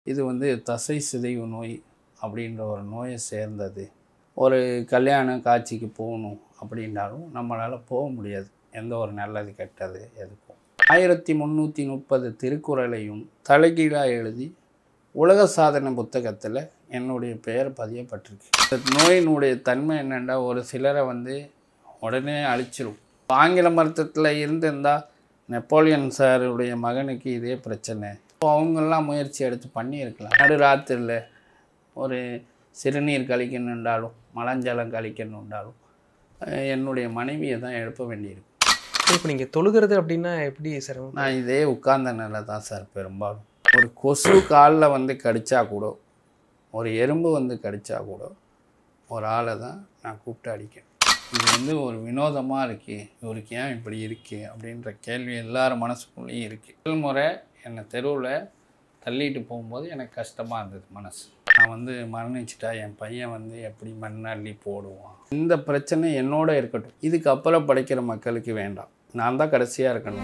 இது வந்து தசை சிதைவு நோய் அப்படின்ற ஒரு நோயை சேர்ந்தது ஒரு கல்யாண காட்சிக்கு போகணும் அப்படின்னாலும் நம்மளால் போக முடியாது எந்த ஒரு நல்லது கெட்டது எதுக்கும் ஆயிரத்தி முந்நூற்றி முப்பது திருக்குறளையும் தலைகீழாக எழுதி உலக சாதனை புத்தகத்தில் என்னுடைய பெயர் பதியப்பட்டிருக்கு இந்த நோயினுடைய தன்மை என்னென்னா ஒரு சிலரை வந்து உடனே அழிச்சிரும் ஆங்கில மருத்துவத்தில் இருந்திருந்தால் நெப்போலியன் சாருடைய மகனுக்கு இதே பிரச்சனை இப்போ அவங்கெல்லாம் முயற்சி எடுத்து பண்ணியிருக்கலாம் நடுராத்திரியில் ஒரு சிறுநீர் கழிக்கணுன்றாலும் மலஞ்சலம் கழிக்கணுன்றாலும் அஹ் என்னுடைய மனைவியை தான் எழுப்ப வேண்டியிருக்கு இப்போ நீங்கள் தொழுகிறது அப்படின்னா எப்படி சிரமம் நான் இதே உட்கார்ந்த நிலை தான் சார் பெரும்பாலும் ஒரு கொசு காலில் வந்து கடிச்சா கூட ஒரு எறும்பு வந்து கடிச்சா கூட ஒரு ஆளை தான் நான் கூப்பிட்டு அடிக்கேன் இது வந்து ஒரு வினோதமாக இருக்கு இவருக்கு ஏன் இப்படி இருக்கு அப்படின்ற கேள்வி எல்லார் மனசுக்குள்ளேயும் இருக்குது முதல் முறை என்னை தெருவில் தள்ளிட்டு போகும்போது எனக்கு கஷ்டமாக இருந்தது மனசு நான் வந்து மரணிச்சிட்டா என் பையன் வந்து எப்படி மண்ணள்ளி போடுவான் இந்த பிரச்சனை என்னோட இருக்கட்டும் இதுக்கு அப்புறம் படைக்கிற மக்களுக்கு வேண்டாம் நான் தான் கடைசியாக இருக்கணும்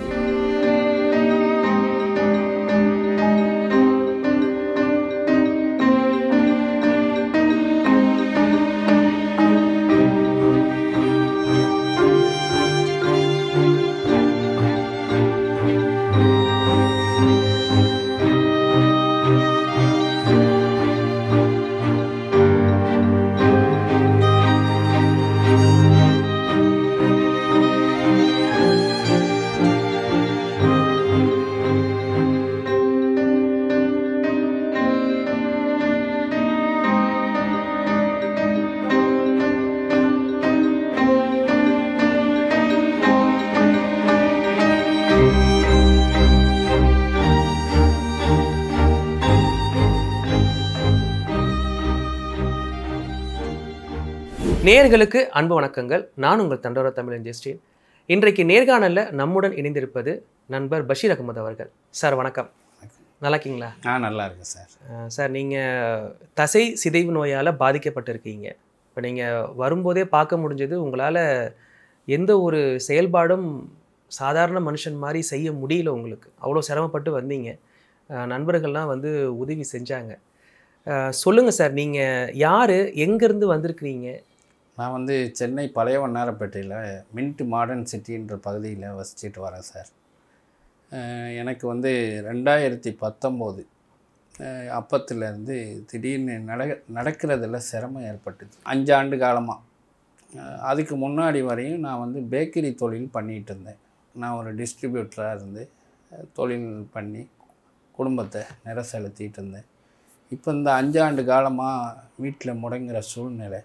நேயர்களுக்கு அன்பு வணக்கங்கள் நான் உங்கள் தண்டோர தமிழன் ஜெஸ்டின் இன்றைக்கு நேர்காணலில் நம்முடன் இணைந்திருப்பது நண்பர் பஷீர் அகமது அவர்கள் சார் வணக்கம் நல்லா இருக்கீங்களா நான் நல்லா இருக்கேன் சார் அஹ் சார் நீங்கள் தசை சிதைவு நோயால் பாதிக்கப்பட்டிருக்கீங்க இப்போ நீங்கள் வரும்போதே பார்க்க முடிஞ்சது உங்களால் எந்த ஒரு செயல்பாடும் சாதாரண மனுஷன் மாதிரி செய்ய முடியல உங்களுக்கு அவ்வளோ சிரமப்பட்டு வந்தீங்க அஹ் நண்பர்கள்லாம் வந்து உதவி செஞ்சாங்க சொல்லுங்கள் சார் நீங்கள் யார் எங்கேருந்து வந்திருக்கிறீங்க நான் வந்து சென்னை பழைய வண்ணாரப்பேட்டையில் மின்ட் மாடர்ன் சிட்டின்ற பகுதியில் வசிச்சுட்டு வரேன் சார் அஹ் எனக்கு வந்து ரெண்டாயிரத்தி பத்தொம்போது அப்பத்துலேருந்து திடீர்னு நட நடக்கிறதுல சிரமம் ஏற்பட்டுது அஞ்சு ஆண்டு காலமாக அதுக்கு முன்னாடி வரையும் நான் வந்து பேக்கரி தொழில் பண்ணிகிட்டு இருந்தேன் நான் ஒரு டிஸ்ட்ரிபியூட்டராக இருந்து அஹ், தொழில் பண்ணி குடும்பத்தை நிற செலுத்திட்டு இருந்தேன் இப்போ இந்த அஞ்சாண்டு காலமாக வீட்டில் முடங்குற சூழ்நிலை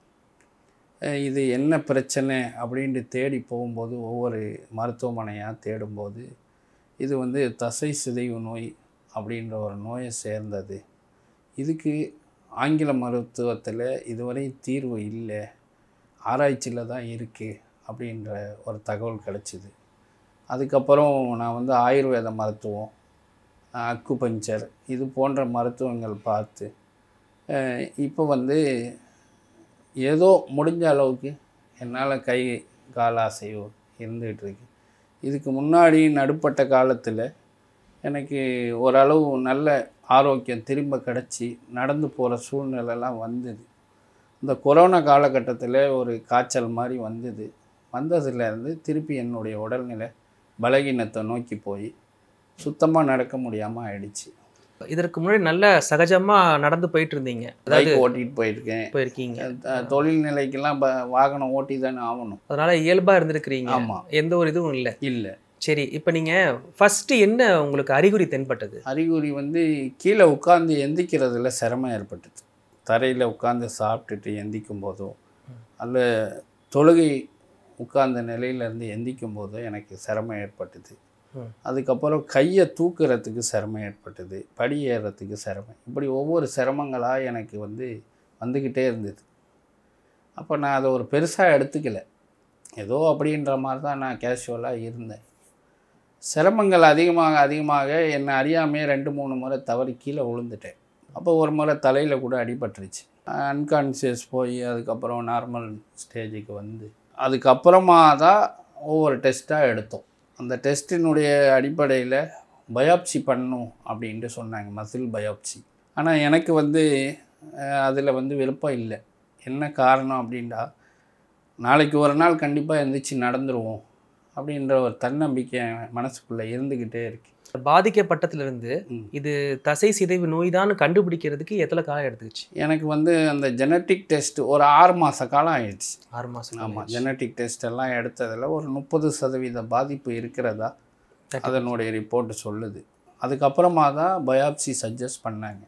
அஹ் இது என்ன பிரச்சனை அப்படின்ட்டு தேடி போகும்போது ஒவ்வொரு மருத்துவமனையாக தேடும்போது இது வந்து தசை சிதைவு நோய் அப்படின்ற ஒரு நோயை சேர்ந்தது இதுக்கு ஆங்கில மருத்துவத்தில் இதுவரை தீர்வு இல்லை ஆராய்ச்சியில் தான் இருக்குது அப்படின்ற ஒரு தகவல் கிடச்சிது அதுக்கப்புறம் நான் வந்து ஆயுர்வேத மருத்துவம் அக்குபஞ்சர் இது போன்ற மருத்துவங்கள் பார்த்து அஹ் இப்போ வந்து ஏதோ முடிஞ்ச அளவுக்கு என்னால் கை கால் அசைவு இருந்துகிட்டு இருக்கு இதுக்கு முன்னாடி நடுப்பட்ட காலத்தில் எனக்கு ஓரளவு நல்ல ஆரோக்கியம் திரும்ப கிடச்சி நடந்து போகிற சூழ்நிலைலாம் வந்தது இந்த கொரோனா காலகட்டத்தில் ஒரு காய்ச்சல் மாதிரி வந்தது வந்ததுலேருந்து திருப்பி என்னுடைய உடல்நிலை பலகீனத்தை நோக்கி போய் சுத்தமாக நடக்க முடியாமல் ஆயிடுச்சு இதற்கு முன்னாடி நல்ல சகஜமாக நடந்து போயிட்டு இருந்தீங்க அதாவது பைக் ஓட்டிகிட்டு போயிருக்கேன் போயிருக்கீங்க அஹ் தொழில் நிலைக்கெல்லாம் ப வாகனம் ஓட்டி தானே ஆகணும் அதனால இயல்பா இருந்திருக்கிறீங்க ஆமாம் எந்த ஒரு இதுவும் இல்லை இல்லை சரி இப்போ நீங்க ஃபர்ஸ்ட் என்ன உங்களுக்கு அறிகுறி தென்பட்டது அறிகுறி வந்து கீழே உட்காந்து எந்திக்கிறதுல சிரமம் ஏற்பட்டுது தரையில் உட்காந்து சாப்பிட்டுட்டு எந்திக்கும் போதோ அல்ல தொழுகை உட்கார்ந்த நிலையிலேருந்து எந்திக்கும் போதோ எனக்கு சிரமம் ஏற்பட்டுது ம். அதுக்கப்புறம் கையை தூக்குறதுக்கு சிரமம் ஏற்பட்டது படி ஏறுறதுக்கு சிரமம் இப்படி ஒவ்வொரு சிரமங்களாக எனக்கு வந்து வந்துக்கிட்டே இருந்தது அப்போ நான் அதை ஒரு பெருசாக எடுத்துக்கல ஏதோ அப்படின்ற மாதிரி தான் நான் கேஷுவலாக இருந்தேன் சிரமங்கள் அதிகமாக அதிகமாக என்னை அறியாமையே ரெண்டு மூணு முறை தவறி கீழே விழுந்துட்டேன் அப்போ ஒரு முறை தலையில் கூட அடிபட்டுருச்சு அன்கான்சியஸ் போய் அதுக்கப்புறம் நார்மல் ஸ்டேஜுக்கு வந்து அதுக்கப்புறமா தான் ஒவ்வொரு டெஸ்ட்டாக எடுத்தோம் அந்த டெஸ்ட்டினுடைய அடிப்படையில் பயாப்சி பண்ணும் அப்படின்ட்டு சொன்னாங்க மசில் பயாப்சி ஆனால் எனக்கு வந்து அதில் வந்து விருப்பம் இல்லை என்ன காரணம் அப்படின்டா நாளைக்கு ஒரு நாள் கண்டிப்பாக எந்திரிச்சு நடந்துருவோம் அப்படின்ற ஒரு தன்னம்பிக்கை மனசுக்குள்ளே இருந்துக்கிட்டே இருக்கு பாதிக்கப்பட்டதுலேருந்து ம். இது தசை சிதைவு நோய் தான் கண்டுபிடிக்கிறதுக்கு எத்தனை காலம் எடுத்துக்கிச்சு எனக்கு வந்து அந்த ஜெனட்டிக் டெஸ்ட் ஒரு ஆறு மாத காலம் ஆயிடுச்சு ஆறு மாதம் ஆமாம் ஜெனட்டிக் டெஸ்ட் எல்லாம் எடுத்ததில் ஒரு முப்பது சதவீத பாதிப்பு இருக்கிறதா அதனுடைய ரிப்போர்ட் சொல்லுது அதுக்கப்புறமா தான் பயாப்சி சஜஸ்ட் பண்ணாங்க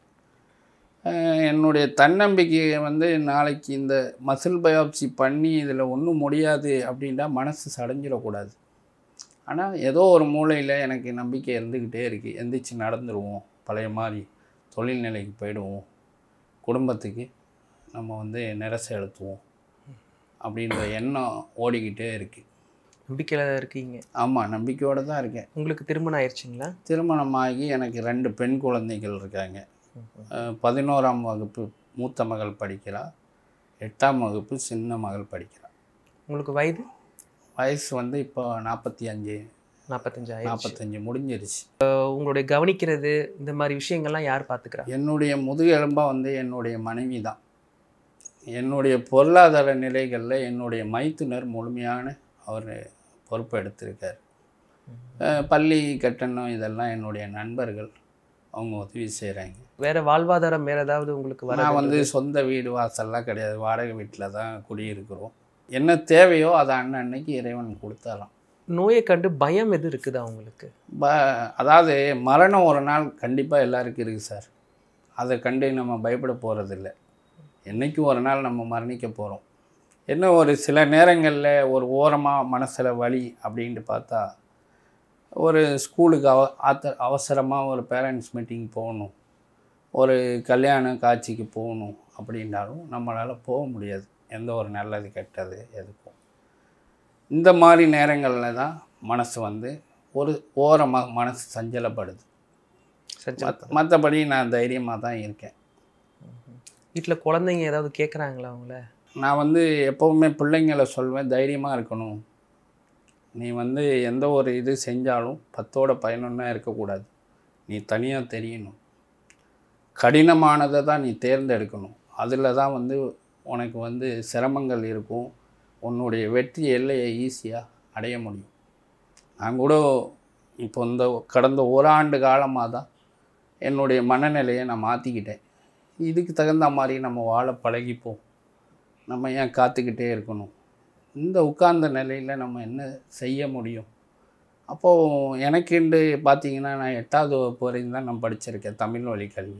அஹ் என்னுடைய தன்னம்பிக்கையை வந்து நாளைக்கு இந்த மசில் பயாப்சி பண்ணி இதில் ஒன்றும் முடியாது அப்படின்னா மனசு சடைஞ்சிடக்கூடாது ஆனால் ஏதோ ஒரு மூலையில் எனக்கு நம்பிக்கை இருந்துக்கிட்டே இருக்குது எந்திரிச்சு நடந்துருவோம் பழைய மாதிரி தொழில் நிலைக்கு போயிடுவோம் குடும்பத்துக்கு நம்ம வந்து நிறை செலுத்துவோம் அப்படின்ற எண்ணம் ஓடிக்கிட்டே இருக்குது நம்பிக்கையில் இருக்கீங்க ஆமாம் நம்பிக்கையோடு தான் இருக்கேன் உங்களுக்கு திருமணம் ஆயிடுச்சுங்களா திருமணமாகி எனக்கு ரெண்டு பெண் குழந்தைகள் இருக்காங்க அஹ் பதினோராம் வகுப்பு மூத்த மகள் படிக்கிறா எட்டாம் வகுப்பு சின்ன மகள் படிக்கிறா உங்களுக்கு வயது வயசு வந்து இப்போ நாற்பத்தி அஞ்சு நாற்பத்தஞ்சு ஆயிடுச்சு நாற்பத்தஞ்சு முடிஞ்சிருச்சு உங்களுடைய கவனிக்கிறது இந்த மாதிரி விஷயங்கள்லாம் யார் பார்த்துக்கிறா என்னுடைய முதுகெலும்பாக வந்து என்னுடைய மனைவி தான் என்னுடைய பொருளாதார நிலைகளில் என்னுடைய மைத்துனர் முழுமையான அவர் பொறுப்பு எடுத்திருக்கார் அஹ் பள்ளி கட்டணம் இதெல்லாம் என்னுடைய நண்பர்கள் அவங்க உதவி செய்கிறாங்க வேற வாழ்வாதாரம் வேற ஏதாவது உங்களுக்கு வர நான் வந்து சொந்த வீடு வாசல்லாம் கிடையாது வாடகை வீட்டில் தான் குடியிருக்கிறோம் என்ன தேவையோ அதை அண்ணன் அன்னைக்கு இறைவன் கொடுத்தாராம் நோயை கண்டு பயம் எது இருக்குதா உங்களுக்கு ப அதாவது மரணம் ஒரு நாள் கண்டிப்பாக எல்லாருக்கும் இருக்குது சார் அதை கண்டு நம்ம பயப்பட போகிறதில்ல என்றைக்கும் ஒரு நாள் நம்ம மரணிக்க போகிறோம் என்ன ஒரு சில நேரங்களில் ஒரு ஓரமாக மனசில் வலி அப்படின்ட்டு பார்த்தா ஒரு ஸ்கூலுக்கு அவ ஆத்த அவசரமாக ஒரு பேரண்ட்ஸ் மீட்டிங் போகணும் ஒரு கல்யாண காட்சிக்கு போகணும் அப்படின்னாலும் நம்மளால் போக முடியாது எந்த ஒரு நல்லது கெட்டது எதுக்கும் இந்த மாதிரி நேரங்களில் தான் மனசு வந்து ஒரு ஓரமாக மனசு சஞ்சலப்படுது சரி மற்றபடி நான் தைரியமாக தான் இருக்கேன் வீட்டில் குழந்தைங்க ஏதாவது கேட்குறாங்களா அவங்கள நான் வந்து எப்போவுமே பிள்ளைங்களை சொல்வேன் தைரியமாக இருக்கணும் நீ வந்து எந்த ஒரு இது செஞ்சாலும் பத்தோட பதினொன்றா இருக்கக்கூடாது நீ தனியாக தெரியணும் கடினமானதை தான் நீ தேர்ந்தெடுக்கணும் அதில் தான் வந்து உனக்கு வந்து சிரமங்கள் இருக்கும் உன்னுடைய வெற்றி எல்லையை ஈஸியாக அடைய முடியும் நான் கூட இப்போ இந்த கடந்த ஓராண்டு காலமாக தான் என்னுடைய மனநிலையை நான் மாற்றிக்கிட்டேன் இதுக்கு தகுந்த மாதிரி நம்ம வாழ பழகிப்போம் நம்ம ஏன் காத்துக்கிட்டே இருக்கணும் இந்த உட்கார்ந்த நிலையில் நம்ம என்ன செய்ய முடியும் அப்போது எனக்குண்டு பார்த்தீங்கன்னா நான் எட்டாவது வகுப்பு வரையும் தான் நான் படிச்சிருக்கேன் தமிழ் வழி கல்வி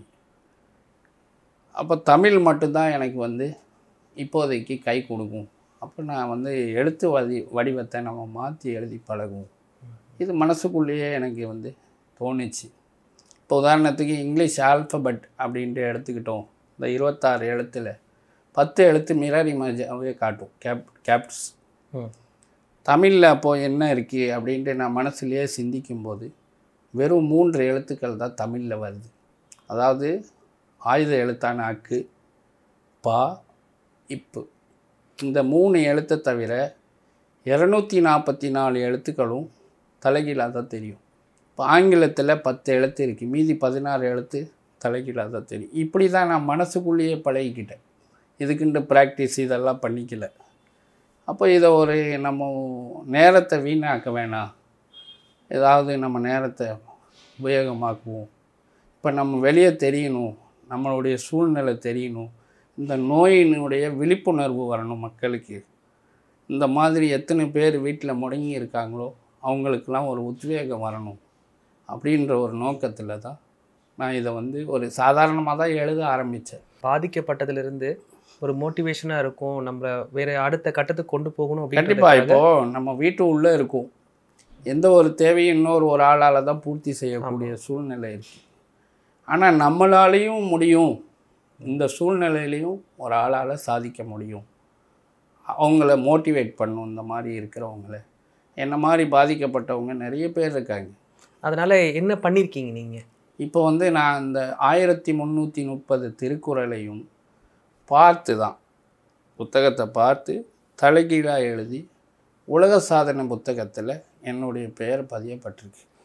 அப்போ தமிழ் மட்டும்தான் எனக்கு வந்து இப்போதைக்கு கை கொடுக்கும் அப்போ நான் வந்து எழுத்து வடி வடிவத்தை நம்ம மாற்றி எழுதி பழகுவோம் இது மனசுக்குள்ளேயே எனக்கு வந்து தோணுச்சு இப்போ உதாரணத்துக்கு இங்கிலீஷ் ஆல்ஃபபெட் அப்படின்ட்டு எடுத்துக்கிட்டோம் இந்த இருபத்தாறு எழுத்தில் பத்து எழுத்து மிரர் இமேஜாகவே காட்டும் கேப் கேப்ஸ் ம். தமிழில் அப்போது என்ன இருக்குது அப்படின்ட்டு நான் மனசுலேயே சிந்திக்கும்போது வெறும் மூன்று எழுத்துக்கள் தான் தமிழில் வருது அதாவது ஆயுத எழுத்தான அக்கு பா இப்பு இந்த மூணு எழுத்தை தவிர இரநூத்தி நாற்பத்தி நாலு எழுத்துக்களும் தலைகீழாக தான் தெரியும் இப்போ ஆங்கிலத்தில் பத்து எழுத்து இருக்குது மீதி பதினாறு எழுத்து தலைகீழாக தான் தெரியும் இப்படி தான் நான் மனசுக்குள்ளேயே பழகிக்கிட்டேன் இதுக்குண்டு ப்ராக்டிஸ் இதெல்லாம் பண்ணிக்கல அப்போ இதை ஒரு நம்ம நேரத்தை வீணாக்க வேணாம் ஏதாவது நம்ம நேரத்தை உபயோகமாக்குவோம் இப்போ நம்ம வெளியே தெரியணும் நம்மளுடைய சூழ்நிலை தெரியணும் இந்த நோயினுடைய விழிப்புணர்வு வரணும் மக்களுக்கு இந்த மாதிரி எத்தனை பேர் வீட்டில் முடங்கி இருக்காங்களோ அவங்களுக்கெல்லாம் ஒரு உத்வேகம் வரணும் அப்படின்ற ஒரு நோக்கத்தில் தான் நான் இதை வந்து ஒரு சாதாரணமாக தான் எழுத ஆரம்பித்தேன் பாதிக்கப்பட்டதிலிருந்து ஒரு மோட்டிவேஷனாக இருக்கும் நம்மள வேற அடுத்த கட்டத்துக்கு கொண்டு போகணும் கண்டிப்பாக அப்படின்றதுக்காக இப்போது நம்ம வீட்டு உள்ளே இருக்கும் எந்த ஒரு தேவையும் இன்னொரு ஒரு ஆளால் தான் பூர்த்தி செய்யக்கூடிய சூழ்நிலை இருக்குது ஆனால் நம்மளாலேயும் முடியும் இந்த சூழ்நிலையிலையும் ஒரு ஆளால் சாதிக்க முடியும் அவங்கள மோட்டிவேட் பண்ணும் இந்த மாதிரி இருக்கிறவங்கள என்ன மாதிரி பாதிக்கப்பட்டவங்க நிறைய பேர் இருக்காங்க அதனால என்ன பண்ணியிருக்கீங்க நீங்க இப்போ வந்து நான் இந்த ஆயிரத்தி முந்நூற்றி முப்பது திருக்குறளையும் பார்த்து தான் புத்தகத்தை பார்த்து தலைகீழாக எழுதி உலக சாதனை புத்தகத்தில் என்னுடைய பெயர் பதியப்பட்டிருக்கு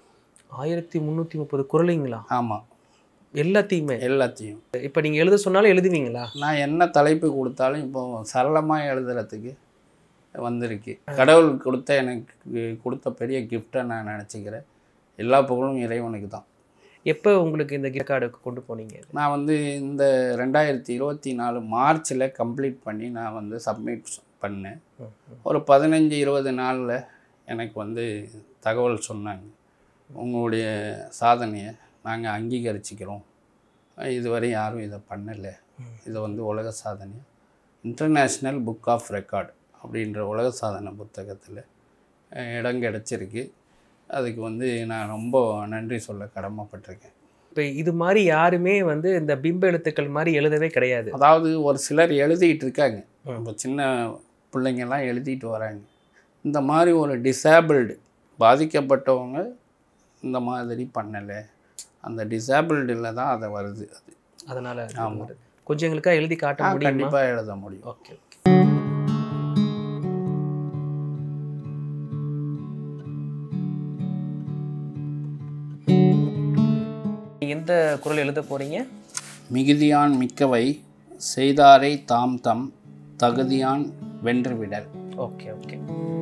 ஆயிரத்தி முந்நூற்றி முப்பது குரலுங்களா ஆமாம் எல்லாத்தையுமே எல்லாத்தையும் இப்போ நீங்கள் எழுத சொன்னாலும் எழுதுவீங்களா நான் என்ன தலைப்பு கொடுத்தாலும் இப்போ சரளமாக எழுதுறதுக்கு வந்திருக்கு கடவுள் கொடுத்த எனக்கு கொடுத்த பெரிய கிஃப்டை நான் நினச்சிக்கிறேன் எல்லா புகழும் இறைவனுக்கு தான் எப்போ உங்களுக்கு இந்த கிஃப்ட் கார்டு கொண்டு போனீங்க நான் வந்து இந்த ரெண்டாயிரத்தி இருபத்தி நாலு மார்ச்சில் கம்ப்ளீட் பண்ணி நான் வந்து சப்மிட் பண்ணேன் ம், ம். ஒரு பதினஞ்சு இருபது நாளில் எனக்கு வந்து தகவல் சொன்னாங்க உங்களுடைய சாதனையை நாங்கள் அங்கீகரிச்சுக்கிறோம் இதுவரை யாரும் இதை பண்ணலை ம். இதை வந்து உலக சாதனை இன்டர்நேஷ்னல் புக் ஆஃப் ரெக்கார்ட் அப்படின்ற உலக சாதனை புத்தகத்தில் அஹ், இடம் கிடச்சிருக்கு அதுக்கு வந்து நான் ரொம்ப நன்றி சொல்ல கடமைப்பட்டிருக்கேன் இப்போ இது மாதிரி யாருமே வந்து இந்த பிம்ப எழுத்துக்கள் மாதிரி எழுதவே கிடையாது அதாவது ஒரு சிலர் எழுதிட்டு இருக்காங்க ம். இப்போ சின்ன பிள்ளைங்கெல்லாம் எழுதிட்டு வராங்க இந்த மாதிரி ஒரு டிசேபிள்டு பாதிக்கப்பட்டவங்க இந்த மாதிரி பண்ணலை அந்த டிசேபிள்டில் தான் அதை வருது அது அதனால ஆமா. கொஞ்சம் எங்களுக்கா எழுதி காட்ட முடியுமா கண்டிப்பாக எழுத முடியும் ஓகே ஓகே எந்த குரல் எழுத போறீங்க மிகுதியான் மிக்கவை செய்தாரை தாம் தம் தகுதியான் வென்றுவிடல் ஓகே ஓகே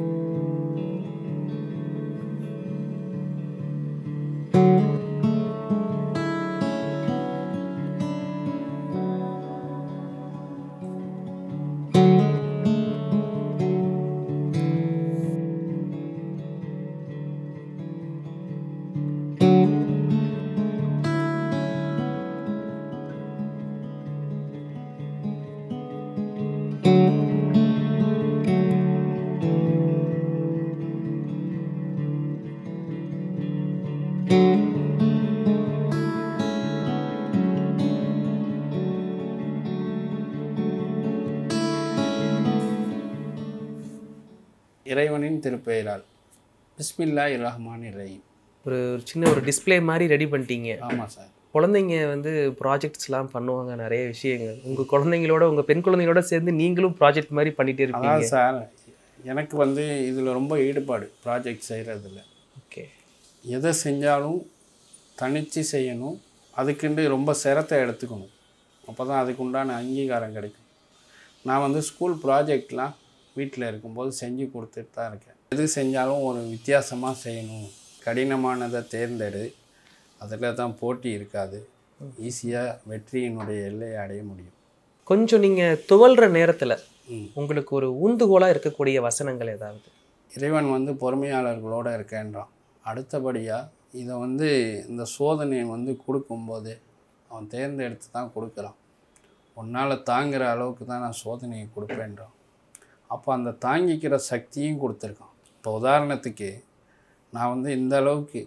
இறைவனின் திருப்பெயரால் பிஸ்மில்லாஹ் ரஹ்மான் ரஹீம் ஒரு ஒரு சின்ன ஒரு டிஸ்ப்ளே மாதிரி ரெடி பண்ணிட்டீங்க ஆமாம் சார் குழந்தைங்க வந்து ப்ராஜெக்ட்ஸ்லாம் பண்ணுவாங்க நிறைய விஷயங்கள் உங்க குழந்தைங்களோட உங்க பெண் குழந்தைங்களோட சேர்ந்து நீங்களும் ப்ராஜெக்ட் மாதிரி பண்ணிட்டு இருப்பீங்க அதான் சார் எனக்கு வந்து இதில் ரொம்ப ஈடுபாடு ப்ராஜெக்ட் செய்கிறதுல ஓகே எதை செஞ்சாலும் தனித்து செய்யணும் அதுக்குண்டு ரொம்ப சிரத்தை எடுத்துக்கணும் அப்போ தான் அதுக்கு உண்டான அங்கீகாரம் கிடைக்கும் நான் வந்து ஸ்கூல் ப்ராஜெக்ட்லாம் வீட்டில் இருக்கும்போது செஞ்சு கொடுத்துட்டு தான் இருக்கேன் எது செஞ்சாலும் ஒரு வித்தியாசமாக செய்யணும் கடினமானதை தேர்ந்தெடு அதில் தான் போட்டி இருக்காது ஈஸியாக வெற்றியினுடைய எல்லையை அடைய முடியும் கொஞ்சம் நீங்க துவல்ற நேரத்துல ம். உங்களுக்கு ஒரு ஊந்துகோலா இருக்கக்கூடிய வசனங்கள் ஏதாவது இறைவன் வந்து பொறுமையாளர்களோடு இருக்கேன்றான் அடுத்தபடியாக இதை வந்து இந்த சோதனையை வந்து கொடுக்கும்போது அவன் தேர்ந்தெடுத்து தான் கொடுக்குறான் உன்னால் தாங்குகிற அளவுக்கு தான் நான் சோதனையை கொடுப்பேன்றான் அப்போ அந்த தாங்கிக்கிற சக்தியும் கொடுத்துருக்கான் இப்போ உதாரணத்துக்கு நான் வந்து இந்த அளவுக்கு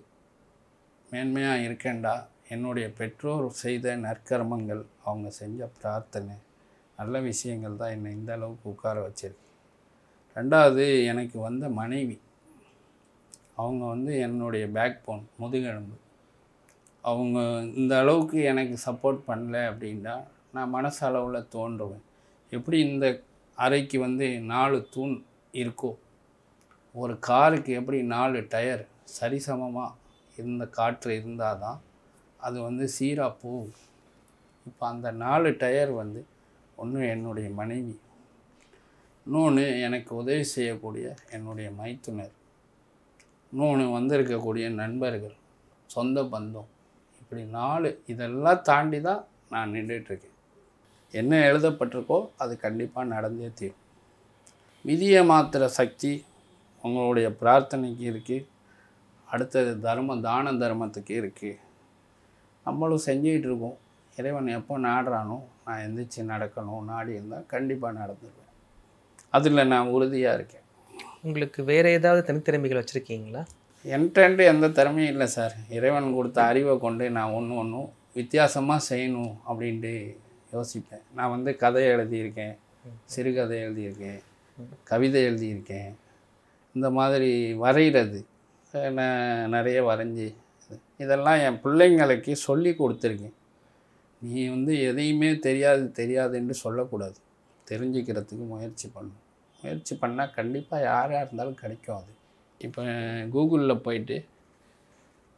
மேன்மையாக இருக்கேன்டா என்னுடைய பெற்றோர் செய்த நற்கர்மங்கள் அவங்க செஞ்ச பிரார்த்தனை நல்ல விஷயங்கள் தான் என்னை இந்த அளவுக்கு உட்கார வச்சிருக்கு ரெண்டாவது எனக்கு வந்த மனைவி அவங்க வந்து என்னுடைய பேக் போன் முதுகெலும்பு அவங்க இந்த அளவுக்கு எனக்கு சப்போர்ட் பண்ணல அப்படின்னா நான் மனசளவில் தோன்றுவேன் எப்படி இந்த அறைக்கு வந்து நாலு தூண் இருக்கோ ஒரு காருக்கு எப்படி நாலு டயர் சரிசமமாக இருந்த காற்று இருந்தால் தான் அது வந்து சீராக போகும் இப்போ அந்த நாலு டயர் வந்து ஒன்று என்னுடைய மனைவி இன்னொன்று எனக்கு உதவி செய்யக்கூடிய என்னுடைய மைத்துனர் இன்னொன்று வந்திருக்கக்கூடிய நண்பர்கள் சொந்த பந்தம் இப்படி நாலு இதெல்லாம் தாண்டி தான் நான் நின்றுட்டுருக்கேன் என்ன எழுதப்பட்டிருக்கோ அது கண்டிப்பாக நடந்தே தீரும் விதியை மாத்திர சக்தி உங்களுடைய பிரார்த்தனைக்கு இருக்குது அடுத்தது தர்ம தான தர்மத்துக்கு இருக்குது நம்மளும் செஞ்சுக்கிட்டு இருக்கோம் இறைவன் எப்போ நாடுறானோ நான் எந்திரிச்சு நடக்கணும் நாடி இருந்தால் கண்டிப்பாக நடந்துருவேன் அதில் நான் உறுதியாக இருக்கேன் உங்களுக்கு வேற ஏதாவது தனித்திறமைகள் வச்சிருக்கீங்களா என்கிட்ட எந்த திறமையும் இல்லை சார் இறைவன் கொடுத்த அறிவை கொண்டு நான் ஒன்று ஒன்றும் வித்தியாசமாக செய்யணும் அப்படின்ட்டு யோசிப்பேன் நான் வந்து கதை எழுதியிருக்கேன் சிறுகதை எழுதியிருக்கேன் கவிதை எழுதியிருக்கேன் இந்த மாதிரி வரைகிறது அஹ் நான் நிறைய வரைஞ்சி இதெல்லாம் என் பிள்ளைங்களுக்கு சொல்லி கொடுத்துருக்கேன் நீ வந்து எதையுமே தெரியாது தெரியாதுன்னு சொல்லக்கூடாது தெரிஞ்சுக்கிறதுக்கு முயற்சி பண்ணணும் முயற்சி பண்ணால் கண்டிப்பாக யாராக இருந்தாலும் கிடைக்கும் அது இப்போ கூகுளில் போயிட்டு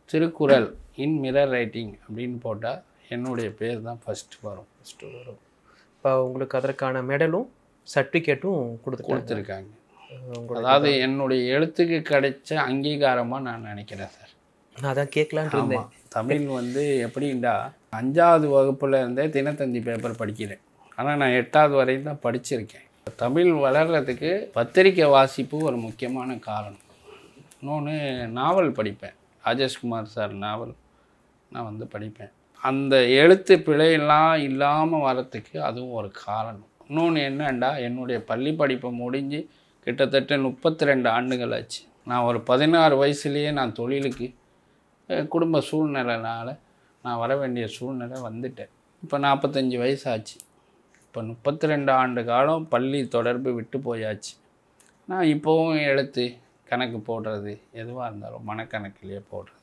திருக்குறள் இன் மிரர் ரைட்டிங் அப்படின்னு போட்டால் என்னுடைய பேர் தான் ஃபஸ்ட்டு வரும் ஃபஸ்ட்டு வரும் இப்போ உங்களுக்கு அதற்கான மெடலும் சர்டிஃபிகேட்டும் கொடுத்துருக்காங்க கொடுத்துருக்காங்க உங்களோட அதாவது என்னுடைய எழுத்துக்கு கிடைச்ச அங்கீகாரமாக நான் நினைக்கிறேன் சார் நான் அதான் கேட்கலான்ட்டு இருந்தேன் ஆமாம் தமிழ் வந்து எப்படின்னா அஞ்சாவது வகுப்புல இருந்தே தினத்தந்தி பேப்பர் படிக்கிறேன் ஆனால் நான் எட்டாவது வரையும் தான் படிச்சிருக்கேன் தமிழ் வளர்கிறதுக்கு பத்திரிக்கை வாசிப்பு ஒரு முக்கியமான காரணம் இன்னொன்று நாவல் படிப்பேன் ராஜேஷ்குமார் சார் நாவல் நான் வந்து படிப்பேன் அந்த எழுத்து பிழையெல்லாம் இல்லாமல் வரத்துக்கு அதுவும் ஒரு காரணம் இன்னொன்று என்னண்டா என்னுடைய பள்ளி படிப்பை முடிஞ்சு கிட்டத்தட்ட முப்பத்தி ரெண்டு ஆண்டுகள் ஆச்சு நான் ஒரு பதினாறு வயசுலேயே நான் தொழிலுக்கு அஹ், குடும்ப சூழ்நிலைனால நான் வர வேண்டிய சூழ்நிலை வந்துட்டேன் இப்போ நாற்பத்தஞ்சு வயசு ஆச்சு இப்போ முப்பத்தி ரெண்டு ஆண்டு காலம் பள்ளி தொடர்பு விட்டு போயாச்சு நான் இப்போவும் எழுத்து கணக்கு போடுறது எதுவாக இருந்தாலும் மனக்கணக்கிலேயே போடுறது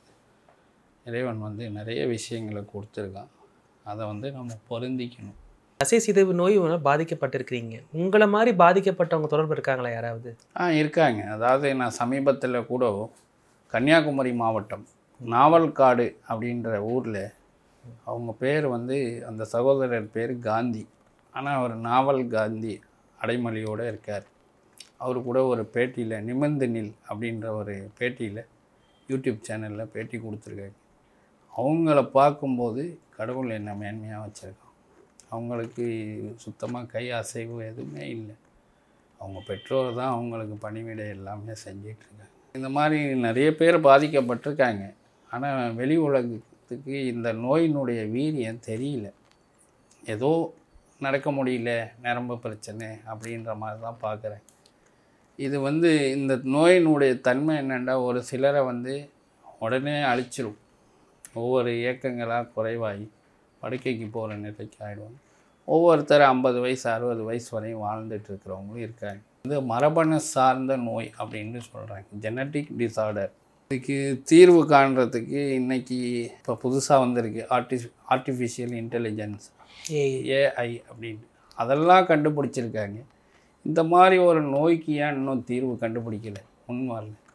இறைவன் வந்து நிறைய விஷயங்களை கொடுத்துருக்கான் அதை வந்து நம்ம பொருந்திக்கணும் தசை சிதைவு நோய் பாதிக்கப்பட்டிருக்கிறீங்க உங்களை மாதிரி பாதிக்கப்பட்டவங்க தொடர்பு இருக்காங்களா யாராவது ஆ இருக்காங்க அதாவது நான் சமீபத்தில் கூட கன்னியாகுமரி மாவட்டம் நாவல்காடு அப்படின்ற ஊரில் அவங்க பேர் வந்து அந்த சகோதரர் பேர் காந்தி ஆனால் அவர் நாவல் காந்தி அடைமொழியோடு இருக்கார் அவர் கூட ஒரு பேட்டியில் நிமிர்ந்து நில் அப்படின்ற ஒரு பேட்டியில் யூடியூப் சேனலில் பேட்டி கொடுத்துருக்காங்க அவங்கள பார்க்கும்போது கடவுள் என்ன மேன்மையாக வச்சுருக்கான் அவங்களுக்கு சுத்தமாக கை அசைவு எதுவுமே இல்லை அவங்க பெற்றோர் தான் அவங்களுக்கு பணிவிடை எல்லாமே செஞ்சிட்ருக்காங்க இந்த மாதிரி நிறைய பேர் பாதிக்கப்பட்டிருக்காங்க ஆனால் வெளி உலகத்துக்கு இந்த நோயினுடைய வீரியம் தெரியல ஏதோ நடக்க முடியல நரம்பு பிரச்சனை அப்படின்ற மாதிரி தான் பார்க்குறேன் இது வந்து இந்த நோயினுடைய தன்மை என்னென்னா ஒரு சிலரை வந்து உடனே அழிச்சிரும் ஒவ்வொரு இயக்கங்களாக குறைவாகி படுக்கைக்கு போகிற நிலைக்கு ஆகிடுவாங்க ஒவ்வொருத்தர் ஐம்பது வயசு அறுபது வயசு வரையும் வாழ்ந்துட்டு இருக்கிறவங்களும் இருக்காங்க இது மரபணு சார்ந்த நோய் அப்படின்னு சொல்கிறாங்க ஜெனட்டிக் டிசார்டர் இதுக்கு தீர்வு காண்றதுக்கு இன்னைக்கு இப்போ புதுசாக வந்திருக்கு ஆர்டி ஆர்டிஃபிஷியல் இன்டெலிஜென்ஸ் ஏய் ஏஐ அப்படின்னு அதெல்லாம் கண்டுபிடிச்சிருக்காங்க இந்த மாதிரி ஒரு நோய்க்கு ஏன் இன்னும் தீர்வு கண்டுபிடிக்கல உண்மை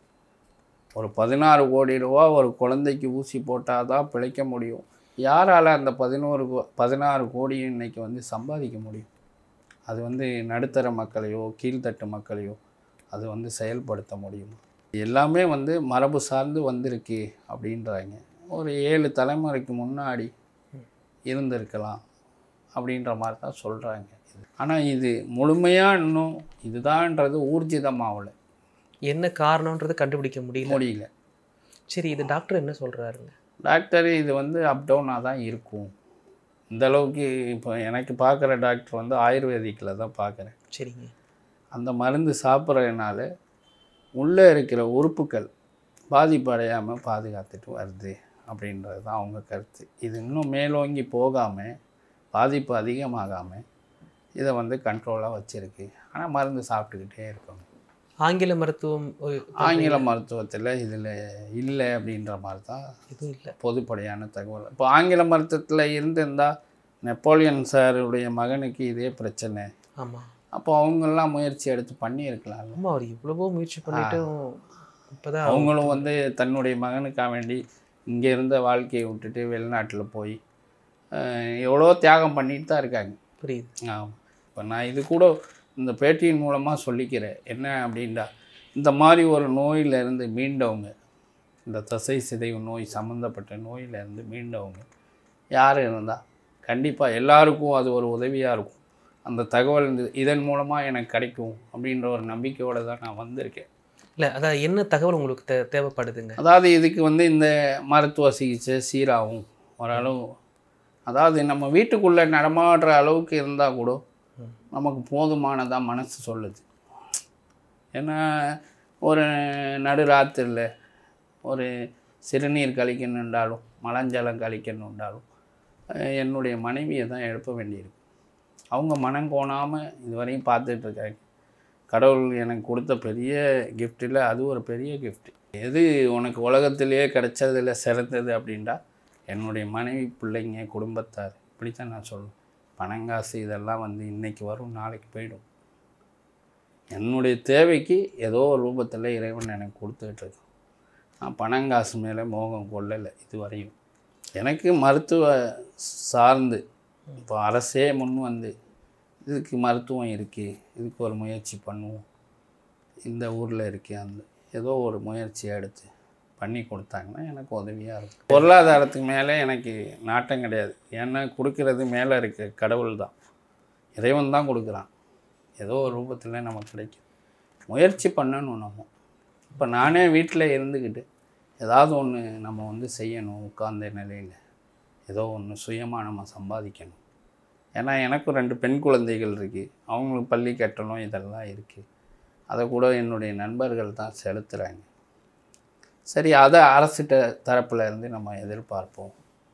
ஒரு பதினாறு கோடி ரூபா ஒரு குழந்தைக்கு ஊசி போட்டால் தான் பிழைக்க முடியும் யாரால் அந்த பதினோரு கோ- பதினாறு கோடியும் இன்னைக்கு வந்து சம்பாதிக்க முடியும் அது வந்து நடுத்தர மக்களையோ கீழ்த்தட்டு மக்களையோ அது வந்து செயல்படுத்த முடியுமா எல்லாமே வந்து மரபு சார்ந்து வந்திருக்கு அப்படின்றாங்க ஒரு ஏழு தலைமுறைக்கு முன்னாடி இருந்திருக்கலாம் அப்படின்ற மாதிரி தான் சொல்கிறாங்க ஆனால் இது முழுமையாக இன்னும் இதுதான்ன்றது ஊர்ஜிதமாகல என்ன காரணம்ன்றது கண்டுபிடிக்க முடியல முடியல சரி இது டாக்டர் என்ன சொல்றாருங்க டாக்டர் இது வந்து அப் டவுனாக தான் இருக்கும் இந்த அளவுக்கு இப்போ எனக்கு பார்க்குற டாக்டர் வந்து ஆயுர்வேதிக்கில் தான் பார்க்குறேன் சரிங்க அந்த மருந்து சாப்பிட்றதுனால உள்ளே இருக்கிற உறுப்புகள் பாதிப்பு அடையாமல் பாதுகாத்துட்டு வருது அப்படின்றது தான் அவங்க கருத்து இது இன்னும் மேலோங்கி போகாமல் பாதிப்பு அதிகமாகாமல் இதை வந்து கண்ட்ரோலாக வச்சுருக்கு ஆனால் மருந்து சாப்பிட்டுக்கிட்டே இருக்கணும் ஆங்கில மருத்துவம் ஒரு- ஆங்கில மருத்துவத்தில் இதில் இல்லை அப்படின்ற மாதிரி தான் எதுவும் இல்லை பொதுப்படையான தகவல் இப்போ ஆங்கில மருத்துவத்தில் இருந்திருந்தா நெப்போலியன் சாருடைய மகனுக்கு இதே பிரச்சனை ஆமா அப்போ அவங்கெல்லாம் முயற்சி எடுத்து பண்ணியிருக்கலாம்ல ஆமா அவர் இவ்வளவோ முயற்சி பண்ணிட்டும் இப்போதான் அவங்களும் வந்து தன்னுடைய மகனுக்காக வேண்டி இங்கே இருந்த வாழ்க்கையை விட்டுட்டு வெளிநாட்டில் போய் அஹ், எவ்வளோ தியாகம் பண்ணிட்டு தான் இருக்காங்க புரியுது ஆமாம் இப்போ நான் இது கூட இந்த பேட்டியின் மூலமாக சொல்லிக்கிறேன் என்ன அப்படின்னா இந்த மாதிரி ஒரு நோயிலிருந்து மீண்டவங்க இந்த தசை சிதைவு நோய் சம்மந்தப்பட்ட நோயிலிருந்து மீண்டவங்க யார் இருந்தால் கண்டிப்பாக எல்லாருக்கும் அது ஒரு உதவியாக இருக்கும் அந்த தகவல் இந்த- இதன் மூலமாக எனக்கு கிடைக்கும் அப்படின்ற ஒரு நம்பிக்கையோடு தான் நான் வந்திருக்கேன் இல்லை அதான் என்ன தகவல் உங்களுக்கு தே தேவைப்படுதுங்க அதாவது இதுக்கு வந்து இந்த மருத்துவ சிகிச்சை சீராகும் ஓரளவு அதாவது நம்ம வீட்டுக்குள்ளே நடமாடுற அளவுக்கு இருந்தால் கூட ம். நமக்கு போதுமானதாக மனசு சொல்லுது ஏன்னா ஒரு நடுராத்திரியில் ஒரு சிறுநீர் கழிக்கணுன்றாலும் மலஞ்சலம் கழிக்கணுன்றாலும் அஹ் என்னுடைய மனைவியை தான் எழுப்ப வேண்டியிருக்கு அவங்க மனம் கோணாமல் இதுவரையும் பார்த்துட்டு இருக்காங்க கடவுள் எனக்கு கொடுத்த பெரிய கிஃப்ட்டில் அது ஒரு பெரிய gift எது உனக்கு உலகத்திலேயே கிடைச்சதுல சிறந்தது அப்படின்டா என்னுடைய மனைவி பிள்ளைங்க குடும்பத்தார் இப்படித்தான் நான் சொல்லுவேன் பணங்காசு இதெல்லாம் வந்து இன்னைக்கு வரும் நாளைக்கு போயிடும் என்னுடைய தேவைக்கு ஏதோ ஒரு ரூபத்தில் இறைவன் எனக்கு கொடுத்துட்டு இருக்கான் நான் பணங்காசு மேலே மோகம் கொள்ளலை இதுவரையும் எனக்கு மருத்துவ சார்ந்து இப்போ அரசே முன் வந்து இதுக்கு மருத்துவம் இருக்குது இதுக்கு ஒரு முயற்சி பண்ணுவோம் இந்த ஊரில் இருக்கே அந்த ஏதோ ஒரு முயற்சி எடுத்து பண்ணி கொடுத்தாங்கன்னா எனக்கு உதவியாக இருக்கும் பொருளாதாரத்துக்கு மேலே எனக்கு நாட்டம் கிடையாது ஏன்னா கொடுக்கறது மேலே இருக்க கடவுள் தான் இறைவன் தான் கொடுக்குறான் ஏதோ ஒரு ரூபத்தில் நமக்கு கிடைக்கும் முயற்சி பண்ணணும் நம்ம இப்போ நானே வீட்டில் இருந்துக்கிட்டு ஏதாவது ஒன்று நம்ம வந்து செய்யணும் உட்கார்ந்த நிலையில் ஏதோ ஒன்று சுயமாக நம்ம சம்பாதிக்கணும் ஏன்னா எனக்கும் ரெண்டு பெண் குழந்தைகள் இருக்குது அவங்களுக்கு பள்ளி கட்டணம் இதெல்லாம் இருக்குது அதை கூட என்னுடைய நண்பர்கள் தான் செலுத்துகிறாங்க சரி அதை அரசிட்ட தரப்புல இருந்து நம்ம எதிர்பார்ப்போம்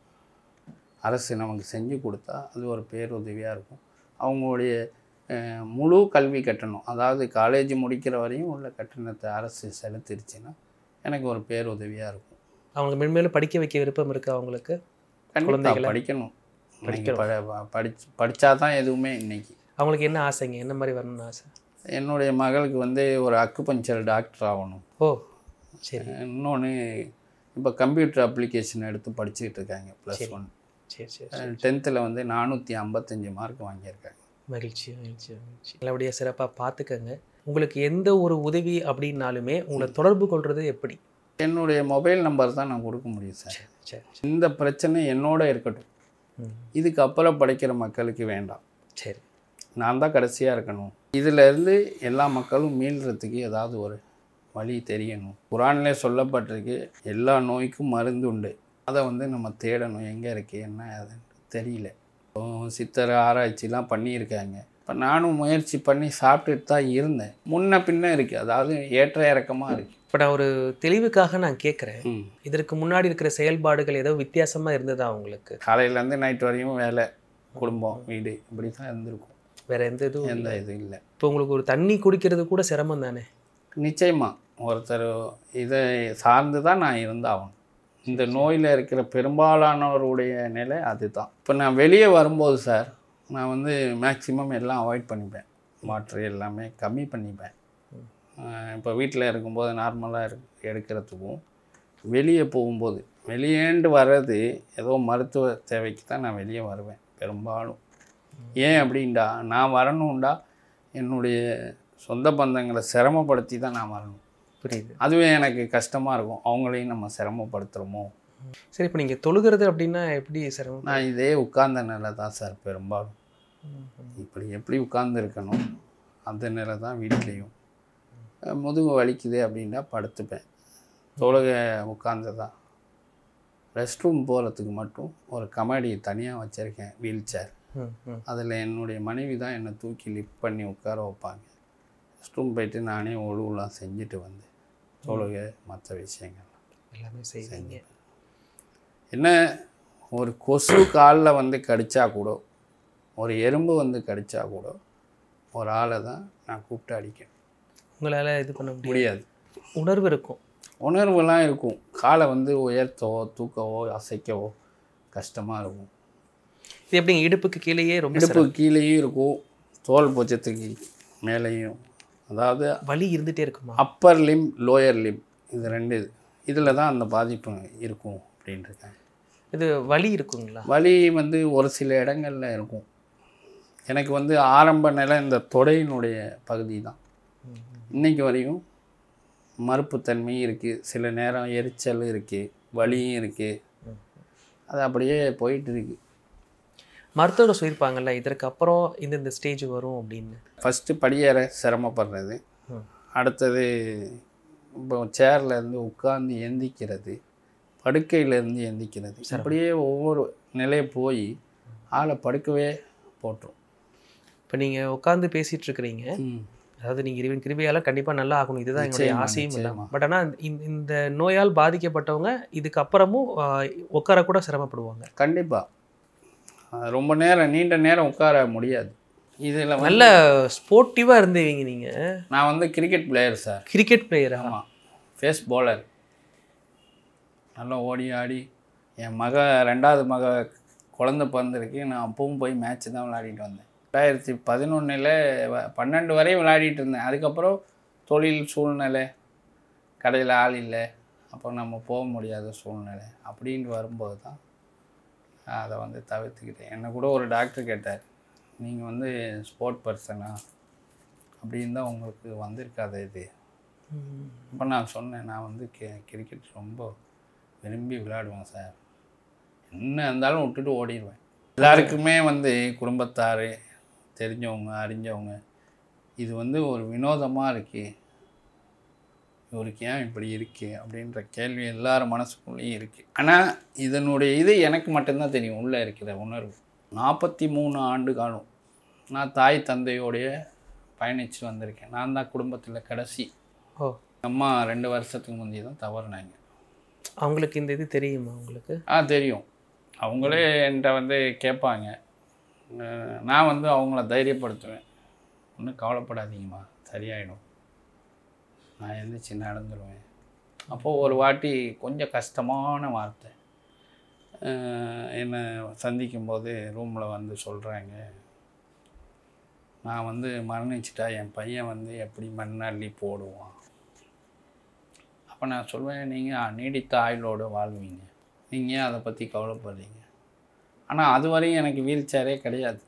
அரசு நமக்கு செஞ்சு கொடுத்தா அது ஒரு பேருதவியாக இருக்கும் அவங்களுடைய அஹ், முழு கல்வி கட்டணம் அதாவது காலேஜ் முடிக்கிற வரையும் உள்ள கட்டணத்தை அரசு செலுத்திருச்சுன்னா எனக்கு ஒரு பேருதவியாக இருக்கும் அவங்களுக்கு மென்மேலும் படிக்க வைக்க விருப்பம் இருக்கா அவங்களுக்கு கண்டிப்பாக குழந்தைகளை படிக்கணும் இன்னைக்கு ப படிச்சு படித்தா தான் எதுவுமே இன்னைக்கு அவங்களுக்கு என்ன ஆசைங்க என்ன மாதிரி வரணும்னு ஆசை என்னுடைய மகளுக்கு வந்து ஒரு அக்குபஞ்சர் டாக்டர் ஆகணும் ஓ சரி இன்னொன்று இப்போ கம்ப்யூட்டர் அப்ளிகேஷன் எடுத்து படிச்சுக்கிட்டு இருக்காங்க ப்ளஸ் ஒன் சரி சரி டென்த்தில் வந்து நானூற்றி ஐம்பத்தஞ்சு மார்க் வாங்கியிருக்காங்க மகிழ்ச்சி மகிழ்ச்சி மகிழ்ச்சி நல்லபடியாக சிறப்பாக பார்த்துக்கங்க உங்களுக்கு எந்த ஒரு உதவி அப்படின்னாலுமே உங்களை தொடர்பு கொள்வது எப்படி என்னுடைய மொபைல் நம்பர் தான் நான் கொடுக்க முடியும் சார் சரி இந்த பிரச்சனை என்னோட இருக்கட்டும் ம் இதுக்கு அப்புறம் படிக்கிற மக்களுக்கு வேண்டாம் சரி நான் தான் கடைசியாக இருக்கணும் இதில் இருந்து எல்லா மக்களும் மீள்றதுக்கு ஏதாவது ஒரு வழி தெரியணும் குரான்லே சொல்லப்பட்டிருக்கு எல்லா நோய்க்கும் மருந்து உண்டு அதை வந்து நம்ம தேடணும் எங்கே இருக்குது என்ன அதுன்னு தெரியல இப்போ சித்தர் ஆராய்ச்சிலாம் பண்ணியிருக்காங்க இப்போ நானும் முயற்சி பண்ணி சாப்பிட்டுட்டு தான் இருந்தேன் முன்ன பின்ன இருக்குது அதாவது ஏற்ற இறக்கமாக இருக்குது இப்போ நான் ஒரு தெளிவுக்காக நான் கேட்குறேன் ம் இதற்கு முன்னாடி இருக்கிற செயல்பாடுகள் ஏதோ வித்தியாசமாக இருந்ததா உங்களுக்கு காலையிலேருந்து நைட் வரையும் வேலை குடும்பம் வீடு இப்படி தான் இருந்திருக்கும் வேற எந்த இதுவும் எந்த இதுவும் இல்லை இப்போ உங்களுக்கு ஒரு தண்ணி குடிக்கிறது கூட சிரமம் தானே நிச்சயமா ஒருத்தர் இதை சார்ந்து தான் நான் இருந்தாகணும் இந்த நோயில் இருக்கிற பெரும்பாலானவருடைய நிலை அதுதான் இப்போ நான் வெளியே வரும்போது சார் நான் வந்து மேக்ஸிமம் எல்லாம் அவாய்ட் பண்ணிப்பேன் வாட்ரு எல்லாமே கம்மி பண்ணிப்பேன் இப்போ வீட்டில் இருக்கும்போது நார்மலாக இரு எடுக்கிறதுக்கும் வெளியே போகும்போது வெளியேண்டு வர்றது ஏதோ மருத்துவ தேவைக்கு தான் நான் வெளியே வருவேன் பெரும்பாலும் ஏன் அப்படின்டா நான் வரணும்டா என்னுடைய சொந்த பந்தங்களை சிரமப்படுத்தி தான் நான் வரணும் புரியுது அதுவே எனக்கு கஷ்டமாக இருக்கும் அவங்களையும் நம்ம சிரமப்படுத்துகிறோமோ சரி இப்போ நீங்கள் தொழுகிறது அப்படின்னா எப்படி சிரமம் நான் இதே உட்கார்ந்த நிலை தான் சார் பெரும்பாலும் ம், ம். இப்படி எப்படி உட்கார்ந்து இருக்கணும் அந்த நிலை தான் வீட்லேயும் அஹ் முதுகு வலிக்குது அப்படின்னா படுத்துப்பேன் தொழுகை உட்கார்ந்து தான் ரெஸ்ட் ரூம் போகிறதுக்கு மட்டும் ஒரு கமடி தனியாக வச்சுருக்கேன் வீல் சேர் ம், ம். அதில் என்னுடைய மனைவி தான் என்னை தூக்கி லிஃப்ட் பண்ணி உட்கார வைப்பாங்க ரெஸ்ட் ரூம் போயிட்டு நானே ஒழுவுலாம் செஞ்சுட்டு வந்து தொழுகை மற்ற விஷயங்கள் எல்லாமே செய்வீங்க என்ன ஒரு கொசு காலில் வந்து கடிச்சா கூட ஒரு எறும்பு வந்து கடிச்சா கூட ஒரு ஆளை தான் நான் கூப்பிட்டு அடிக்கேன் உங்களால் இது பண்ண முடியும் முடியாது உணர்வு இருக்கும் உணர்வுலாம் இருக்கும் காலை வந்து உயர்த்தவோ தூக்கவோ அசைக்கவோ கஷ்டமாக இருக்கும் இது எப்படிங்க இடுப்புக்கு கீழேயே ரொம்ப இடுப்பு கீழேயும் இருக்கும் தோல் பூச்சத்துக்கு மேலேயும் அதாவது வலி இருந்துகிட்டே இருக்குமா அப்பர் லிம் லோயர் லிம் இது ரெண்டு இதில் தான் அந்த பாதிப்பு இருக்கும் அப்படின்ட்டுருக்காங்க இது வலி இருக்குங்களா வலி வந்து ஒரு சில இடங்கள்ல இருக்கும் எனக்கு வந்து ஆரம்ப நிலை இந்த தொடையினுடைய பகுதி தான் இன்னைக்கு வரையும் மறுப்புத்தன்மை இருக்குது சில நேரம் எரிச்சல் இருக்குது வலியும் இருக்குது அது அப்படியே போயிட்டு இருக்கு மருத்துவர் சொல்லியிருப்பாங்கல்ல இதற்கு அப்புறம் இந்த இந்த ஸ்டேஜ் வரும் அப்படின்னு ஃபஸ்ட்டு படியேற சிரமப்படுறது ம். அடுத்தது இப்போ சேர்ல இருந்து உட்கார்ந்து எந்திக்கிறது படுக்கையிலேருந்து எந்திக்கிறது அப்படியே ஒவ்வொரு நிலையை போய் ஆளை படுக்கவே போட்டுரும் இப்போ நீங்கள் உட்காந்து பேசிட்டு இருக்கிறீங்க ம் அதாவது நீங்கள் இறைவன் கிருபையால் கண்டிப்பாக நல்லா ஆகணும் இதுதான் என்னுடைய நிச்சயமா, ஆசையும் இல்லை நிச்சயமா. பட் ஆனால் இந்த நோயால் பாதிக்கப்பட்டவங்க இதுக்கு அப்புறமும் ஆஹ், உட்கார கூட சிரமப்படுவாங்க கண்டிப்பாக ரொம்ப நேரம் நீண்ட நேரம் உட்கார முடியாது இதில் வந்து நல்ல ஸ்போர்ட்டிவாக இருந்தீங்க நீங்கள் நான் வந்து கிரிக்கெட் பிளேயர் சார் கிரிக்கெட் பிளேயரா ஆமாம் ஃபேஸ் bowler நல்லா ஓடி ஆடி என் மக ரெண்டாவது மக குழந்த பிறந்திருக்கு நான் அப்பவும் போய் மேட்ச் தான் விளையாடிட்டு வந்தேன் ரெண்டாயிரத்தி பதினொன்றில் பன்னெண்டு வரையும் விளையாடிட்டு இருந்தேன் அதுக்கப்புறம் தொழில் சூழ்நிலை கடையில் ஆள் இல்லை அப்போ நம்ம போக முடியாத சூழ்நிலை அப்படின்னு வரும்போது தான் நான் அதை வந்து தவிர்த்துக்கிட்டேன் என்னை கூட ஒரு டாக்டர் கேட்டார் நீங்கள் வந்து ஸ்போர்ட் பர்சனா அப்படின்னு தான் உங்களுக்கு வந்திருக்காது இது ம். அப்போ நான் சொன்னேன் நான் வந்து கி கிரிக்கெட் ரொம்ப விரும்பி விளையாடுவேன் சார் என்ன இருந்தாலும் விட்டுட்டு ஓடிடுவேன் எல்லாருக்குமே வந்து குடும்பத்தார் தெரிஞ்சவங்க அறிஞ்சவங்க இது வந்து ஒரு வினோதமாக இருக்கு இவருக்கு ஏன் இப்படி இருக்கு அப்படின்ற கேள்வி எல்லார் மனசுக்குள்ளேயும் இருக்குது ஆனால் இதனுடைய இது எனக்கு மட்டும்தான் தெரியும் உள்ளே இருக்கிற உணர்வு நாற்பத்தி மூணு ஆண்டு காலம் நான் தாய் தந்தையோடைய பயணித்து வந்திருக்கேன் நான் தான் குடும்பத்தில் கடைசி ஓ அம்மா ரெண்டு வருஷத்துக்கு முந்தைய தான் தவறுனாங்க அவங்களுக்கு இந்த இது தெரியுமா உங்களுக்கு ஆ தெரியும் அவங்களே என்கிட்ட வந்து கேட்பாங்க அஹ் நான் வந்து அவங்கள தைரியப்படுத்துவேன் ஒன்றும் கவலைப்படாதீங்கம்மா சரியாயிடும் நான் எந்திரிச்சு நடந்துருவேன் அப்போது ஒரு வாட்டி கொஞ்சம் கஷ்டமான வார்த்தை அஹ் என்னை சந்திக்கும்போது ரூமில் வந்து சொல்கிறாங்க நான் வந்து மரணிச்சிட்டா என் பையன் வந்து எப்படி மண்ணள்ளி போடுவான் அப்போ நான் சொல்வேன் நீங்கள் நீடித்த ஆயுளோடு வாழ்வீங்க நீங்கள் ஏன் அதை பற்றி கவலைப்படுறீங்க ஆனால் அது வரையும் எனக்கு வீல் சேரே கிடையாது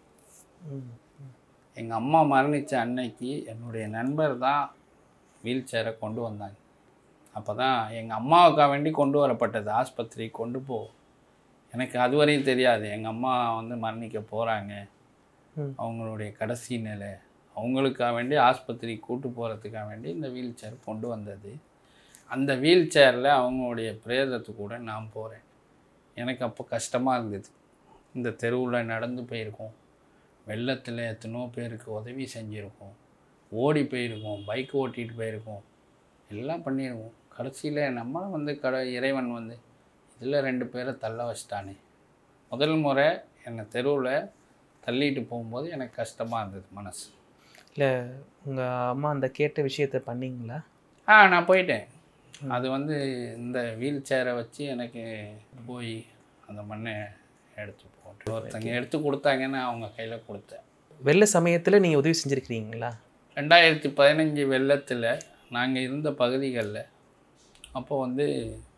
ம். எங்கள் அம்மா மரணித்த அன்னைக்கு என்னுடைய நண்பர் தான் வீல் சேரை கொண்டு வந்தாங்க அப்போ தான் எங்கள் அம்மாவுக்காக வேண்டி கொண்டு வரப்பட்டது ஆஸ்பத்திரி கொண்டு போ எனக்கு அது வரையும் தெரியாது எங்கள் அம்மா வந்து மரணிக்க போகிறாங்க ம். அவங்களுடைய கடைசி நிலை அவங்களுக்காக வேண்டி ஆஸ்பத்திரி கூட்டு போகிறதுக்காக வேண்டி இந்த வீல் சேர் கொண்டு வந்தது அந்த வீல் சேரில் அவங்களுடைய பிரேதத்து கூட நான் போகிறேன் எனக்கு அப்போ கஷ்டமாக இருந்தது இந்த தெருவில் நடந்து போயிருக்கோம் வெள்ளத்தில் எத்தனோ பேருக்கு உதவி செஞ்சுருக்கோம் ஓடி போயிருக்கோம் பைக் ஓட்டிகிட்டு போயிருக்கோம் எல்லாம் பண்ணியிருக்கோம் கடைசியில் நம்ம வந்து கட இறைவன் வந்து இதில் ரெண்டு பேரை தள்ள வச்சிட்டானே முதல் முறை என்னை தெருவில் தள்ளிட்டு போகும்போது எனக்கு கஷ்டமாக இருந்தது மனசு இல்லை உங்கள் அம்மா அந்த கேட்ட விஷயத்த பண்ணீங்களா ஆ நான் போயிட்டேன் அது வந்து இந்த வீல் சேரை வச்சு எனக்கு போய் அந்த மண்ணை எடுத்து போட்டு ஒருத்தங்க எடுத்து கொடுத்தாங்கன்னு அவங்க கையில் கொடுத்தேன் வெள்ள சமயத்தில் நீங்கள் உதவி செஞ்சுருக்கிறீங்களா ரெண்டாயிரத்தி பதினஞ்சு வெள்ளத்தில் நாங்கள் இருந்த பகுதிகளில் அப்போ வந்து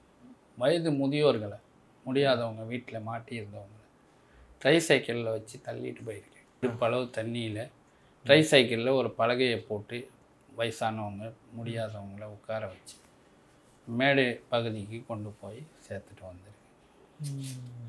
வயது முதியோர்களை முடியாதவங்க வீட்டில் மாட்டியிருந்தவங்க ட்ரை சைக்கிளில் வச்சு தள்ளிட்டு போயிருக்கேன் இடுப்பளவு தண்ணியில் ட்ரை சைக்கிளில் ஒரு பலகையை போட்டு வயசானவங்க முடியாதவங்கள உட்கார வச்சு மேடு பகுதிக்கு கொண்டு போய் சேர்த்துட்டு வந்திருக்கேன்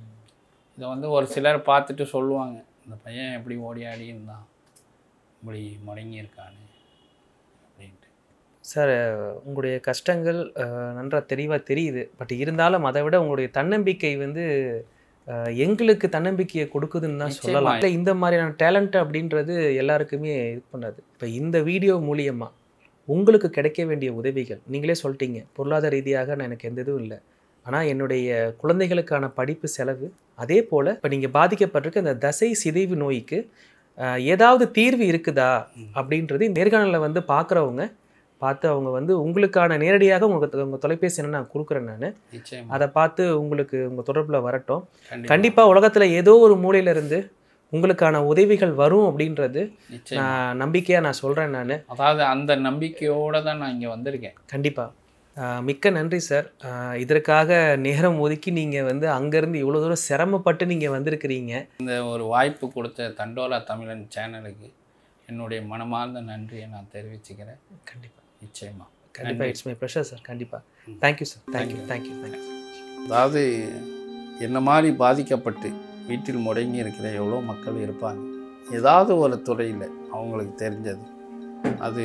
இதை வந்து ஒரு சிலர் பார்த்துட்டு சொல்லுவாங்க இந்த பையன் எப்படி ஓடி ஆடி இருந்தான் இப்படி முடங்கியிருக்கானு அப்படின்ட்டு சார் உங்களுடைய கஷ்டங்கள் அஹ், நன்றா தெளிவாக தெரியுது பட் இருந்தாலும் அதை விட உங்களுடைய தன்னம்பிக்கை வந்து அஹ், எங்களுக்கு தன்னம்பிக்கையை கொடுக்குதுன்னு தான் நிச்சயமா. சொல்லலாம் இல்லை இந்த மாதிரியான டேலண்ட் அப்படின்றது எல்லாருக்குமே இது பண்ணாது இப்போ இந்த வீடியோ மூலியமாக உங்களுக்கு கிடைக்க வேண்டிய உதவிகள் நீங்களே சொல்லிட்டீங்க பொருளாதார ரீதியாக நான் எனக்கு எந்த இதுவும் இல்லை ஆனால் என்னுடைய குழந்தைகளுக்கான படிப்பு செலவு அதே போல் இப்போ நீங்கள் பாதிக்கப்பட்டிருக்க இந்த தசை சிதைவு நோய்க்கு அஹ், ஏதாவது தீர்வு இருக்குதா அப்படின்றது நேர்காணலில் வந்து பார்க்குறவங்க பார்த்து அவங்க வந்து உங்களுக்கான நேரடியாக உங்கள் உங்கள் தொலைபேசி என்ன நான் கொடுக்குறேன் நான் நிச்சயமா அதை பார்த்து உங்களுக்கு உங்கள் தொடர்பில் வரட்டும் கண்டிப்பா கண்டிப்பாக உலகத்தில் ஏதோ ஒரு மூலையில இருந்து உங்களுக்கான உதவிகள் வரும் அப்படின்றது நிச்சயமா நான் நம்பிக்கையாக நான் சொல்கிறேன் நான் அதாவது அந்த நம்பிக்கையோட தான் நான் இங்கே வந்திருக்கேன் கண்டிப்பாக மிக்க நன்றி சார் ஆஹ் இதற்காக நேரம் ஒதுக்கி நீங்கள் வந்து அங்கேருந்து இவ்வளோ தூரம் சிரமப்பட்டு நீங்கள் வந்திருக்கிறீங்க இந்த ஒரு வாய்ப்பு கொடுத்த தண்டோலா தமிழன் சேனலுக்கு என்னுடைய மனமார்ந்த நன்றியை நான் தெரிவிச்சுக்கிறேன் கண்டிப்பாக நிச்சயமா கண்டிப்பாக இட்ஸ் மை ப்ரெஷர் சார் கண்டிப்பாக thank you sir thank you thank you thank you அதாவது என்ன மாதிரி பாதிக்கப்பட்டு வீட்டில் முடங்கி இருக்கிற எவ்வளோ மக்கள் இருப்பாங்க ஏதாவது ஒரு துறையில் அவங்களுக்கு தெரிஞ்சது அது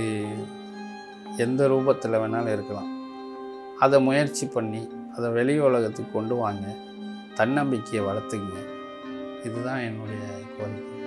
எந்த ரூபத்தில் வேணாலும் இருக்கலாம் அதை முயற்சி பண்ணி அதை வெளி உலகத்துக்கு கொண்டு வாங்க தன்னம்பிக்கையை வளர்த்துக்குங்க இதுதான் என்னுடைய கோரிக்கை